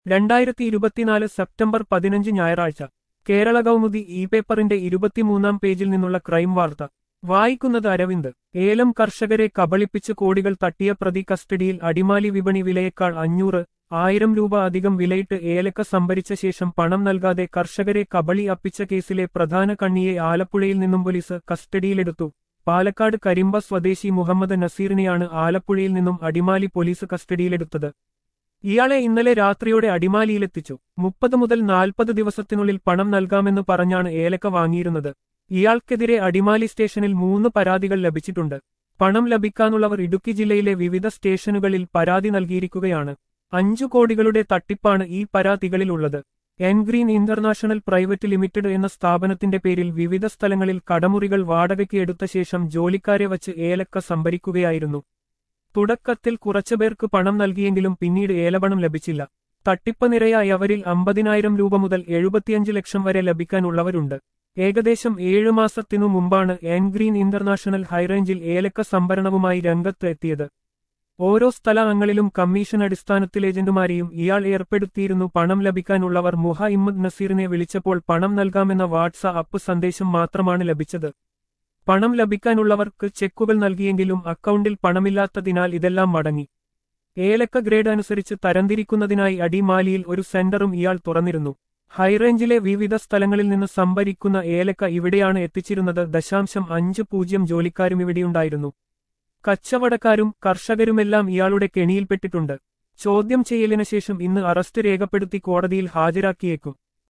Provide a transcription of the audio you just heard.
രണ്ടായിരത്തി ഇരുപത്തിനാല് സെപ്റ്റംബർ പതിനഞ്ച് ഞായറാഴ്ച കേരള കൗമുദി ഇ പേപ്പറിന്റെ ഇരുപത്തിമൂന്നാം പേജിൽ നിന്നുള്ള ക്രൈം വാർത്ത വായിക്കുന്നത് അരവിന്ദ് ഏലം കർഷകരെ കബളിപ്പിച്ച് കോടികൾ തട്ടിയ പ്രതി കസ്റ്റഡിയിൽ അടിമാലി വിപണി വിലയേക്കാൾ അഞ്ഞൂറ് ആയിരം രൂപ അധികം വിലയിട്ട് ഏലക്ക സംഭരിച്ച ശേഷം പണം നൽകാതെ കർഷകരെ കബളി അപ്പിച്ച കേസിലെ പ്രധാന കണ്ണിയെ ആലപ്പുഴയിൽ നിന്നും പോലീസ് കസ്റ്റഡിയിലെടുത്തു പാലക്കാട് കരിമ്പ സ്വദേശി മുഹമ്മദ് നസീറിനെയാണ് ആലപ്പുഴയിൽ നിന്നും അടിമാലി പോലീസ് കസ്റ്റഡിയിലെടുത്തത് ഇയാളെ ഇന്നലെ രാത്രിയോടെ അടിമാലിയിലെത്തിച്ചു മുപ്പത് മുതൽ നാൽപ്പത് ദിവസത്തിനുള്ളിൽ പണം നൽകാമെന്ന് പറഞ്ഞാണ് ഏലക്ക വാങ്ങിയിരുന്നത് ഇയാൾക്കെതിരെ അടിമാലി സ്റ്റേഷനിൽ മൂന്ന് പരാതികൾ ലഭിച്ചിട്ടുണ്ട് പണം ലഭിക്കാനുള്ളവർ ഇടുക്കി ജില്ലയിലെ വിവിധ സ്റ്റേഷനുകളിൽ പരാതി നൽകിയിരിക്കുകയാണ് അഞ്ചു കോടികളുടെ തട്ടിപ്പാണ് ഈ പരാതികളിലുള്ളത് എൻഗ്രീൻ ഇന്റർനാഷണൽ പ്രൈവറ്റ് ലിമിറ്റഡ് എന്ന സ്ഥാപനത്തിന്റെ പേരിൽ വിവിധ സ്ഥലങ്ങളിൽ കടമുറികൾ വാടകയ്ക്ക് എടുത്ത ശേഷം ജോലിക്കാരെ വച്ച് ഏലക്ക സംഭരിക്കുകയായിരുന്നു തുടക്കത്തിൽ കുറച്ചുപേർക്ക് പണം നൽകിയെങ്കിലും പിന്നീട് ഏലപണം ലഭിച്ചില്ല തട്ടിപ്പ് നിരയായി അവരിൽ അമ്പതിനായിരം രൂപ മുതൽ എഴുപത്തിയഞ്ച് ലക്ഷം വരെ ലഭിക്കാനുള്ളവരുണ്ട് ഏകദേശം ഏഴു മാസത്തിനു മുമ്പാണ് എൻഗ്രീൻ ഇന്റർനാഷണൽ ഹൈറേഞ്ചിൽ ഏലക്ക സംഭരണവുമായി രംഗത്ത് എത്തിയത് ഓരോ സ്ഥലങ്ങളിലും കമ്മീഷൻ അടിസ്ഥാനത്തിൽ ഏജന്റുമാരെയും ഇയാൾ ഏർപ്പെടുത്തിയിരുന്നു പണം ലഭിക്കാനുള്ളവർ മുഹ ഇമ്മദ് നസീറിനെ വിളിച്ചപ്പോൾ പണം നൽകാമെന്ന വാട്സാപ്പ് സന്ദേശം മാത്രമാണ് ലഭിച്ചത് പണം ലഭിക്കാനുള്ളവർക്ക് ചെക്കുകൾ നൽകിയെങ്കിലും അക്കൗണ്ടിൽ പണമില്ലാത്തതിനാൽ ഇതെല്ലാം മടങ്ങി ഏലക്ക ഗ്രേഡ് അനുസരിച്ച് തരംതിരിക്കുന്നതിനായി അടിമാലിയിൽ ഒരു സെന്ററും ഇയാൾ തുറന്നിരുന്നു ഹൈറേഞ്ചിലെ വിവിധ സ്ഥലങ്ങളിൽ നിന്ന് സംഭരിക്കുന്ന ഏലക്ക ഇവിടെയാണ് എത്തിച്ചിരുന്നത് ദശാംശം അഞ്ച് പൂജ്യം ജോലിക്കാരും ഇവിടെയുണ്ടായിരുന്നു കച്ചവടക്കാരും കർഷകരുമെല്ലാം ഇയാളുടെ കെണിയിൽപ്പെട്ടിട്ടുണ്ട് ചോദ്യം ചെയ്യലിന് ശേഷം ഇന്ന് അറസ്റ്റ് രേഖപ്പെടുത്തി കോടതിയിൽ ഹാജരാക്കിയേക്കും